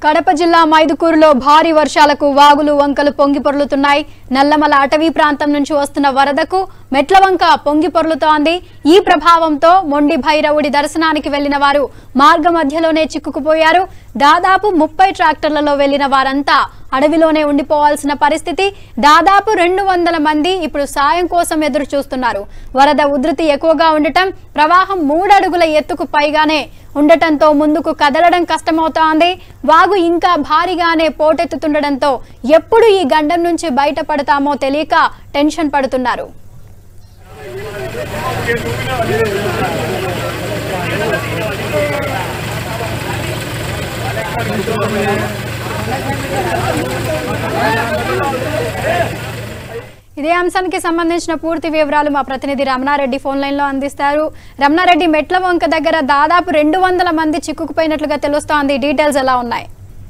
కడప జిల్లా మైదుకూరులో భారీ వర్షాలకు వాగులు వంకలు పొంగి పొర్లుతున్నాయి నల్లమల అటవీ ప్రాంతం నుంచి వస్తున్న వరదకు మెట్ల వంక పొంగి పొర్లుతోంది ఈ ప్రభావంతో మొండి భైరవుడి దర్శనానికి వెళ్లిన వారు మార్గ మధ్యలోనే చిక్కుకుపోయారు దాదాపు ముప్పై ట్రాక్టర్లలో వెళ్లిన వారంతా అడవిలోనే ఉండిపోవాల్సిన పరిస్థితి దాదాపు రెండు వందల మంది ఇప్పుడు సాయం కోసం ఎదురు చూస్తున్నారు వరద ఉధృతి ఎక్కువగా ఉండటం ప్రవాహం మూడడుగుల ఎత్తుకు పైగానే ఉండటంతో ముందుకు కదలడం కష్టమవుతోంది వాగు ఇంకా భారీగానే పోటెత్తుతుండటంతో ఎప్పుడు ఈ గండం నుంచి బయటపడతామో తెలియక టెన్షన్ పడుతున్నారు ఇదే అంశానికి సంబంధించిన పూర్తి వివరాలు మా ప్రతినిధి రమణారెడ్డి ఫోన్ లైన్ లో అందిస్తారు రమణారెడ్డి మెట్ల వంక దగ్గర దాదాపు రెండు వందల మంది చిక్కుకుపోయినట్లుగా తెలుస్తోంది డీటెయిల్స్ ఎలా ఉన్నాయి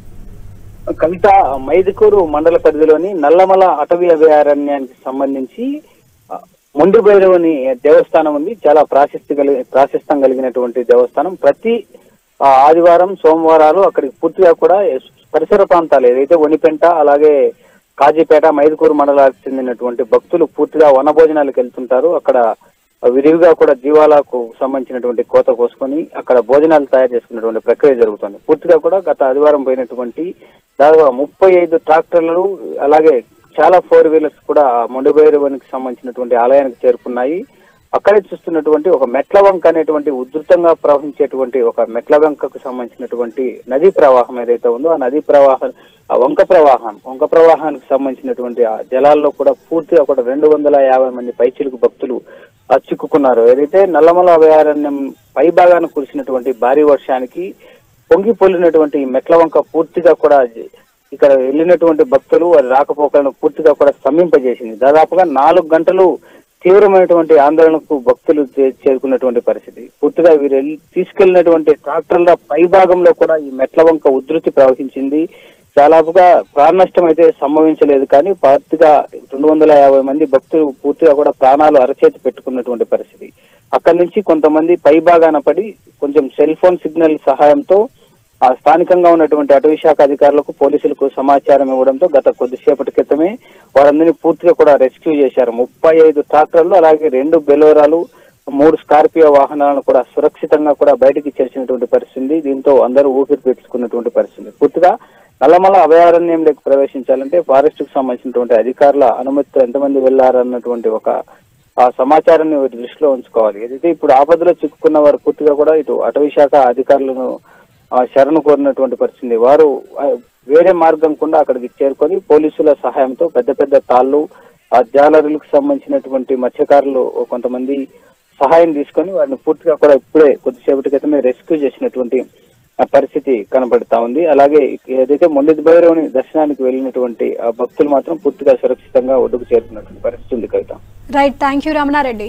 కవిత మైదుకూరు మండల పరిధిలోని నల్లమల అటవీ అభయారణ్యానికి సంబంధించి ఆ, మొండి భైరవుని దేవస్థానం ఉంది చాలా ప్రాశస్తి కలిగి ప్రాశస్తం కలిగినటువంటి దేవస్థానం ప్రతి ఆ, ఆదివారం సోమవారాలు అక్కడికి పూర్తిగా కూడా పరిసర ప్రాంతాలు ఏదైతే ఒనిపెంట అలాగే కాజీపేట మైదుకూరు మండలానికి చెందినటువంటి భక్తులు పూర్తిగా వనభోజనాలకు వెళ్తుంటారు అక్కడ విరివిగా కూడా జీవాలకు సంబంధించినటువంటి కోత కోసుకొని అక్కడ భోజనాలు తయారు చేసుకున్నటువంటి ప్రక్రియ జరుగుతుంది పూర్తిగా కూడా గత ఆదివారం పోయినటువంటి దాదాపు ముప్పై ఐదు ట్రాక్టర్లు అలాగే చాలా ఫోర్ వీలర్స్ కూడా మొండిబైరవానికి సంబంధించినటువంటి ఆలయానికి చేరుకున్నాయి అక్కడే చూస్తున్నటువంటి ఒక మెట్ల వంక అనేటువంటి ఉధృతంగా ప్రవహించేటువంటి ఒక మెట్ల వంకకు సంబంధించినటువంటి నదీ ప్రవాహం ఏదైతే ఉందో ఆ నదీ ప్రవాహం ఆ వంక ప్రవాహం వంక ప్రవాహానికి సంబంధించినటువంటి ఆ జలాల్లో కూడా పూర్తిగా కూడా రెండు వందల యాభై మంది పైచిలుకు భక్తులు ఆ చిక్కుకున్నారు ఏదైతే నల్లమల అభయారణ్యం పై భాగాన కురిసినటువంటి భారీ వర్షానికి పొంగి పొల్లినటువంటి ఈ మెట్ల వంక పూర్తిగా కూడా ఇక్కడ వెళ్ళినటువంటి భక్తులు వారి రాకపోకలను పూర్తిగా కూడా స్తంభింపజేసింది దాదాపుగా నాలుగు గంటలు తీవ్రమైనటువంటి ఆందోళనకు భక్తులు చే- చేరుకున్నటువంటి పరిస్థితి పూర్తిగా వీరు వెళ్ళి- తీసుకెళ్లినటువంటి ట్రాక్టర్ల పై భాగంలో కూడా ఈ మెట్ల వంక ఉధృతి ప్రవహించింది చాలాపుగా ప్రాణ నష్టం అయితే సంభవించలేదు కానీ పూర్తిగా రెండు వందల యాభై మంది భక్తులు పూర్తిగా కూడా ప్రాణాలు అరచేతి పెట్టుకున్నటువంటి పరిస్థితి అక్కడి నుంచి కొంతమంది పై భాగాన పడి కొంచెం సెల్ ఫోన్ సిగ్నల్ సహాయంతో ఆ స్థానికంగా ఉన్నటువంటి అటవీ శాఖ అధికారులకు పోలీసులకు సమాచారం ఇవ్వడంతో గత కొద్దిసేపటి క్రితమే వారందరినీ పూర్తిగా కూడా రెస్క్యూ చేశారు ముప్పై ఐదు ట్రాక్టర్లు అలాగే రెండు బెలోరాలు మూడు స్కార్పియో వాహనాలను కూడా సురక్షితంగా కూడా బయటికి చేర్చినటువంటి పరిస్థితి దీంతో అందరూ ఊపిరి పీల్చుకున్నటువంటి పరిస్థితి పూర్తిగా నల్లమల అభయారణ్యంలోకి ప్రవేశించాలంటే ఫారెస్ట్ కు సంబంధించినటువంటి అధికారుల అనుమతితో ఎంతమంది వెళ్లారన్నటువంటి ఒక ఆ సమాచారాన్ని వీరి దృష్టిలో ఉంచుకోవాలి ఏదైతే ఇప్పుడు ఆపదలో చిక్కుకున్న వారు పూర్తిగా కూడా ఇటు అటవీ శాఖ అధికారులను ఆ, శరణు కోరినటువంటి పరిస్థితి వారు ఆ, వేరే మార్గం కూడా అక్కడికి చేరుకొని పోలీసుల సహాయంతో పెద్ద పెద్ద తాళ్ళు ఆ జాలరులకు సంబంధించినటువంటి మత్స్యకారులు కొంతమంది సహాయం తీసుకొని వారిని పూర్తిగా కూడా ఇప్పుడే కొద్దిసేపటి క్రితమే రెస్క్యూ చేసినటువంటి ఆ పరిస్థితి కనబడతా ఉంది అలాగే ఏదైతే మొండి భైరవుని దర్శనానికి వెళ్ళినటువంటి ఆ భక్తులు మాత్రం పూర్తిగా సురక్షితంగా ఒడ్డుకు చేరుకున్నటువంటి పరిస్థితి ఉంది Kavitha right thank you Ramana Reddy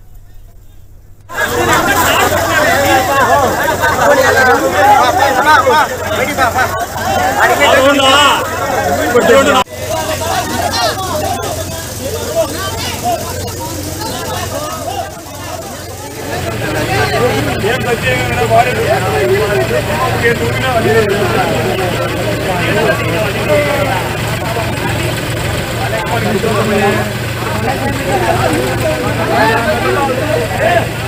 ఏం ప్రత్యేకమైన వారి దూకినా అదే ఆ